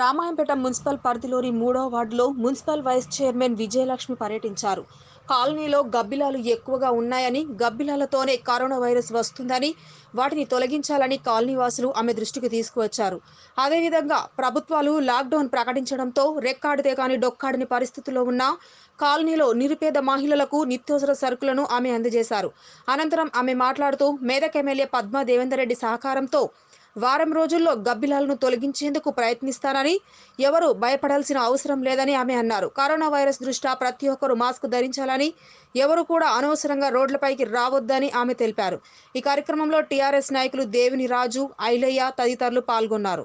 Ramayampet municipal పరిధిలోని మూడో వార్డులో మున్సిపల్ వైస్ చైర్మన్ విజయలక్ష్మి పర్యటించారు కాలనీలో గబ్బిలాలు ఎక్కువగా ఉన్నాయని గబ్బిలాలతోనే కరోనా వైరస్ వస్తుందని వాటిని తొలగించాలని కాలనీ వాసులు ఆమె దృష్టికి తీసుకువచ్చారు అదేవిధంగా ప్రభుత్వాలు లాక్డౌన్ ప్రకటించడంతో రెక్కాడితే కాని డొక్కాడని పరిస్థితుల్లో ఉన్న కాలనీలో నిరుపేద మహిళలకు నిత్యావసర సరుకులను ఆమె అందజేశారు అనంతరం ఆమె మాట్లాడుతూ మేదక్ ఎమ్మెల్యే పద్మా దేవేందర్ రెడ్డి సహకారంతో వారం రోజుల్లో గబ్బిలాలను తొలగించేందుకు ప్రయత్నిస్తానని ఎవరు భయపడాల్సిన అవసరం లేదని ఆమె అన్నారు కరోనా వైరస్ దృష్ట్యా ప్రతి ఒక్కరూ మాస్క్ ధరించాలని ఎవరు కూడా అనవసరంగా రోడ్లపైకి రావద్దని ఆమె తెలిపారు ఈ కార్యక్రమంలో టీఆర్ఎస్ నాయకులు దేవిని రాజు ఐలయ్య తదితరులు పాల్గొన్నారు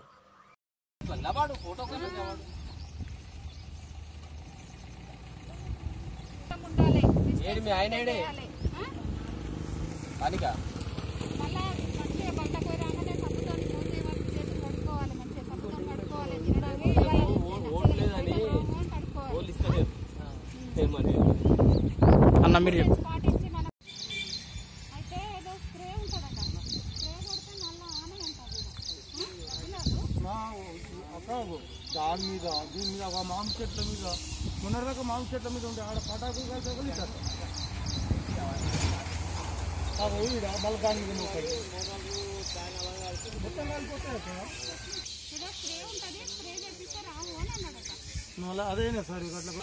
ఉండాలి ఏడు మీ ఆయన ఏడే పనిక మళ్ళా మంచిగా బయటకు పోయి రాగానే సబ్బుతో ఫోన్ చేయమని చేతులు కడుక్కోవాలి మంచిగా సబ్బుతో కడుక్కోవాలి తినడానికి ఓట్లేదని కడుక్కోవాలి ఓళ్ళు ఇస్తలేరు ఏమని అన్న మీరు చెప్పు. పాటించి మనం అయితే ఏదో స్ప్రే ఉంటుందట స్ప్రే కొడితే మళ్ళీ ఆమె ఉంటుంది దాని మీద దీని మీద ఒక మామిడి చెట్ల మీద మొన్నటిదాకా మామిడి చెట్ల మీద ఉండే ఆడ పటాకులు కలిసి ఒకరు ఇచ్చారు ఈడ మళ్ళీ దాని మీద ఒకటి మొత్తం కలిపోతాయి అక్కడ. ఏదో స్ప్రే ఉంటుంది స్ప్రే చేపిస్తే రావు అని అన్నాడట మళ్ళీ అదేనా సార్ ఇక అట్లా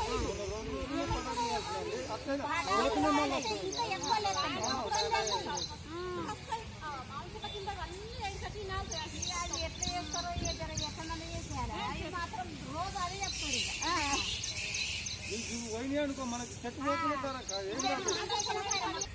ఇవి పోయినాయి అనుకో మనకి చెట్టు పోకుండా ఏం కాదు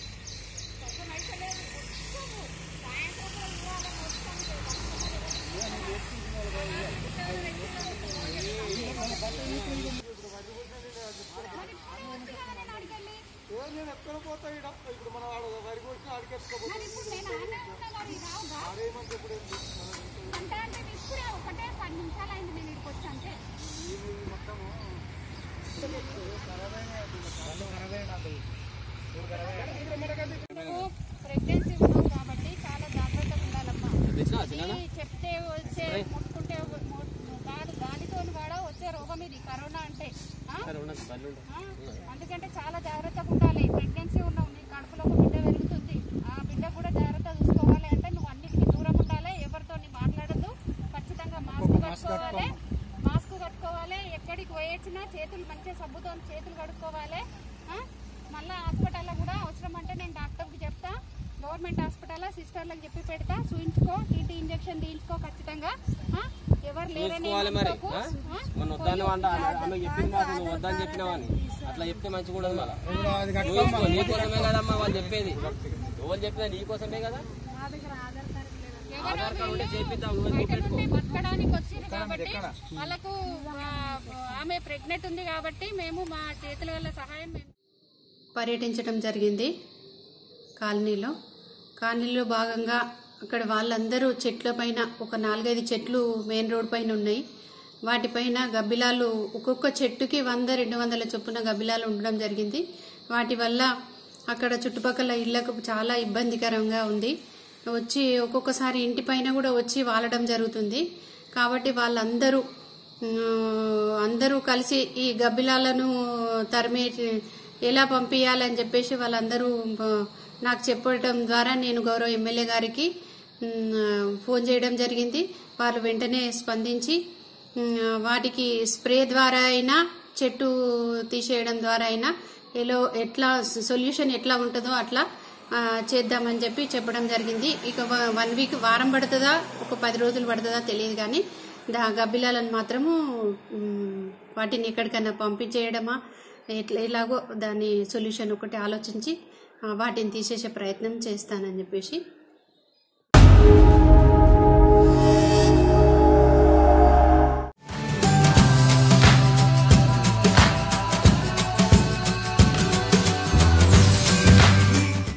ఏ నేను ఎక్కడ పోతా ఈడ ఇప్పుడు మనం ఆడ వరి కోసిన ఆడికెత్తుకోపోతాం ఆడేమని చెప్పుడు అంటే అంటే ఇప్పుడే ఒకటే పది నిమిషాలు అయింది నేను ఇక్కడికి వచ్చి అంటే ప్రెగ్నెన్సీ ఉన్నావు కాబట్టి చాలా జాగ్రత్తగా ఉండాలమ్మా తెచ్చినా చిన్న ఇది చెప్తే వచ్చే ముట్టుకుంటే ము- కాదు గాలితో కూడా వచ్చే రోగం ఇది కరోనా అంటే ఆ? ఆ? అందుకంటే చాలా జాగ్రత్తగా ఉండాలి ప్రెగ్నెన్సీ ఉన్నావు నీ కడుపులో ఒక బిడ్డ పెరుగుతుంది ఆ బిడ్డ కూడా జాగ్రత్త చూసుకోవాలి అంటే నువ్వు అన్నిటికీ దూరం ఉండాలి ఎవరితో మాట్లాడద్దు ఖచ్చితంగా మాస్క్ కట్టుకోవాలి మాస్క్ కట్టుకోవాలి ఎక్కడికి పోయొచ్చినా చేతులు మంచిగా సబ్బుతో చేతులు కడుక్కోవాలి ఆ? మళ్ళా హాస్పిటల్లో కూడా అవసరం అంటే నేను డాక్టర్కి చెప్తా గవర్నమెంట్ హాస్పిటల్లో సిస్టర్లకు చెప్పి పెడతా చూయించుకో టీటీ ఇంజెక్షన్ తీయించుకో ఖచ్చితంగా ఆ? ఎవరు లేరని చూసుకోవాలి మరి అనుకోకు. ఆ? ఆ? మొన్న వద్దాను అంట ఆమె చెప్పింది మాట నువ్వు వద్దని చెప్పినావని అట్లా చెప్తే మంచిగా ఉండదు మళ్ళీ నువ్వు వేసుకో, నీ కోసమే కదమ్మా వాళ్ళు చెప్పేది ఎవరు చెప్పినా నీ కోసమే కదా ఎవరో ఆధార్ కార్డు ఉంటే వీళ్ళు చేపిద్దాం నువ్వు బయట చూపెట్టుకో నుండి బతకడానికి వచ్చారు కాబట్టి వాళ్ళకు ఆ, ఆమె ప్రెగ్నెంట్ ఉంది కాబట్టి మేము మా చేతుల వల్ల సహాయం మేము పర్యటించడం జరిగింది కాలనీలో కాలనీలో భాగంగా అక్కడ వాళ్ళందరూ చెట్ల పైన ఒక నాలుగైదు చెట్లు మెయిన్ రోడ్ పైన ఉన్నాయి వాటిపైన గబ్బిలాలు ఒక్కొక్క చెట్టుకి వంద రెండు వందల చొప్పున గబ్బిలాలు ఉండడం జరిగింది వాటి వల్ల అక్కడ చుట్టుపక్కల ఇళ్లకు చాలా ఇబ్బందికరంగా ఉంది వచ్చి ఒక్కొక్కసారి ఇంటి పైన కూడా వచ్చి వాలడం జరుగుతుంది కాబట్టి వాళ్ళందరూ ఉమ్, అందరూ కలిసి ఈ గబ్బిలాలను తరిమే ఎలా పంపించాలని చెప్పేసి వాళ్ళందరూ ఆ, నాకు చెప్పడం ద్వారా నేను గౌరవ ఎమ్మెల్యే గారికి ఉమ్, ఫోన్ చేయడం జరిగింది వాళ్ళు వెంటనే స్పందించి ఉమ్, వాటికి స్ప్రే ద్వారా అయినా చెట్టు తీసేయడం ద్వారా అయినా ఎలా ఎట్లా సొల్యూషన్ ఎట్లా ఉంటుందో అట్లా ఆ, చేద్దామని చెప్పి చెప్పడం జరిగింది ఇక వ- వన్ వీక్ వారం పడుతుందా ఒక పది రోజులు పడుతుందా తెలియదు కానీ దా గబ్బిలాలను మాత్రము ఉమ్, వాటిని ఎక్కడికైనా పంపించేయడమా ఎట్లా ఎలాగో దాని సొల్యూషన్ ఒకటి ఆలోచించి ఆ, వాటిని తీసేసే ప్రయత్నం చేస్తానని చెప్పేసి